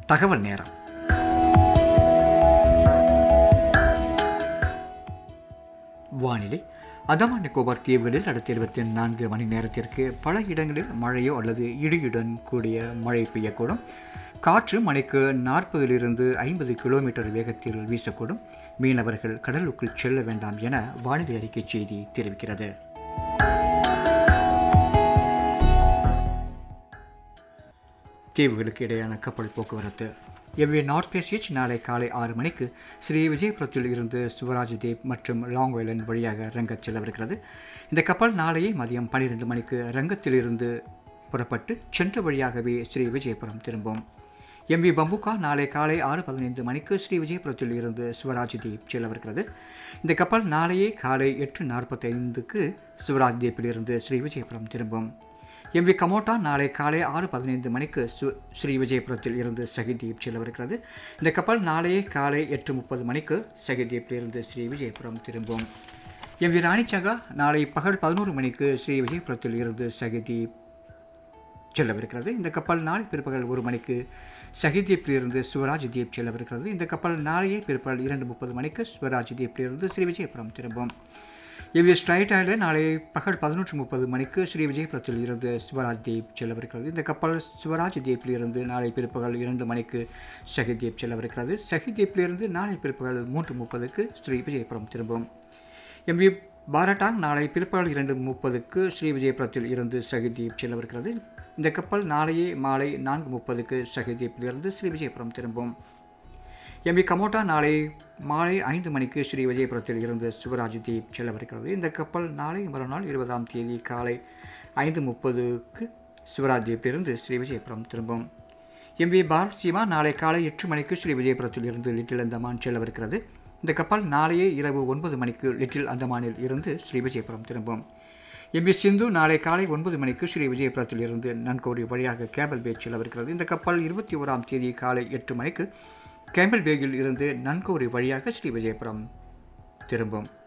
தகவல் நேரம் வானிலை அந்தமான் நிக்கோபார் தீவுகளில் அடுத்த இருபத்தி நான்கு மணி நேரத்திற்கு பல இடங்களில் மழையோ அல்லது இடியுடன் கூடிய மழை பெய்யக்கூடும் காற்று மணிக்கு நாற்பதிலிருந்து ஐம்பது கிலோமீட்டர் வேகத்தில் வீசக்கூடும் மீனவர்கள் கடலுக்குள் செல்ல வேண்டாம் என வானிலை அறிக்கை செய்தி தெரிவிக்கிறது தீவுகளுக்கு இடையான கப்பல் போக்குவரத்து எவ்வே நார்த் பேசியச் நாளை காலை ஆறு மணிக்கு ஸ்ரீ விஜயபுரத்தில் இருந்து சிவராஜ் தேப் மற்றும் லாங் ஐலண்ட் வழியாக ரங்கத் செல்லவிருக்கிறது இந்த கப்பல் நாளையே மதியம் பன்னிரெண்டு மணிக்கு ரங்கத்திலிருந்து புறப்பட்டு சென்ற வழியாகவே ஸ்ரீ விஜயபுரம் திரும்பும் எம்வி பம்புகா நாளை காலை ஆறு பதினைந்து மணிக்கு ஸ்ரீ விஜயபுரத்தில் இருந்து சிவராஜ் தீப் செல்லவிருக்கிறது இந்த கப்பல் நாளையே காலை எட்டு நாற்பத்தைந்துக்கு சிவராஜ் தீப்பிலிருந்து ஸ்ரீ விஜயபுரம் திரும்பும் எம்வி கமோட்டா நாளை காலை ஆறு பதினைந்து மணிக்கு சு ஸ்ரீ விஜயபுரத்தில் இருந்து சகிதீப் செல்லவிருக்கிறது இந்த கப்பல் நாளையே காலை எட்டு முப்பது மணிக்கு சகிதீப்பிலிருந்து ஸ்ரீ விஜயபுரம் திரும்பும் எம்வி ராணிச்சங்கா நாளை பகல் பதினோரு மணிக்கு ஸ்ரீ விஜயபுரத்தில் இருந்து சகிதீப் செல்லவிருக்கிறது இந்த கப்பல் நாளை பிற்பகல் ஒரு மணிக்கு சகிதீப்பிலிருந்து சிவராஜ் தீப் செல்லவிருக்கிறது இந்த கப்பல் நாளையே பிற்பகல் இரண்டு முப்பது மணிக்கு சிவராஜ் தீப்பிலிருந்து ஸ்ரீ விஜயபுரம் திரும்பும் இவ்விய ஸ்ட்ரைட் ஐலண்ட் நாளை பகல் பதினொன்று முப்பது மணிக்கு ஸ்ரீ விஜயபுரத்தில் இருந்து சிவராஜ் தீப் செல்லவிருக்கிறது இந்த கப்பல் சிவராஜ் தீப்பில் இருந்து நாளை பிற்பகல் இரண்டு மணிக்கு ஷஹித் தீப் செல்லவிருக்கிறது ஷஹித் தீப்பிலிருந்து நாளை பிற்பகல் மூன்று முப்பதுக்கு ஸ்ரீ விஜயபுரம் திரும்பும் எம்வி பாரட்டாங் நாளை பிற்பகல் இரண்டு முப்பதுக்கு ஸ்ரீ விஜயபுரத்தில் இருந்து ஷஹித் தீப் செல்லவிருக்கிறது இந்த கப்பல் நாளையே மாலை நான்கு முப்பதுக்கு ஷஹித் தீப்பிலிருந்து ஸ்ரீ விஜயபுரம் திரும்பும் எம்பி கமோட்டா நாளை மாலை ஐந்து மணிக்கு ஸ்ரீ விஜயபுரத்தில் இருந்து சிவராஜ் தீப் செல்லவிருக்கிறது இந்த கப்பல் நாளை மறுநாள் இருபதாம் தேதி காலை ஐந்து முப்பதுக்கு சிவராஜ் தீப்பிலிருந்து ஸ்ரீ விஜயபுரம் திரும்பும் எம்பி பாரத் சீமா நாளை காலை எட்டு மணிக்கு ஸ்ரீ விஜயபுரத்தில் இருந்து லிட்டில் அந்தமான் செல்லவிருக்கிறது இந்த கப்பல் நாளையே இரவு ஒன்பது மணிக்கு லிட்டில் அந்தமானில் இருந்து ஸ்ரீ விஜயபுரம் திரும்பும் எம்பி சிந்து நாளை காலை ஒன்பது மணிக்கு ஸ்ரீ விஜயபுரத்தில் இருந்து நன்கோடி வழியாக கேபிள் பே செல்லவிருக்கிறது இந்த கப்பல் இருபத்தி ஓராம் தேதி காலை எட்டு மணிக்கு கேம்பிள் பேகில் இருந்து நன்கோரி வழியாக ஸ்ரீ விஜயபுரம் திரும்பும்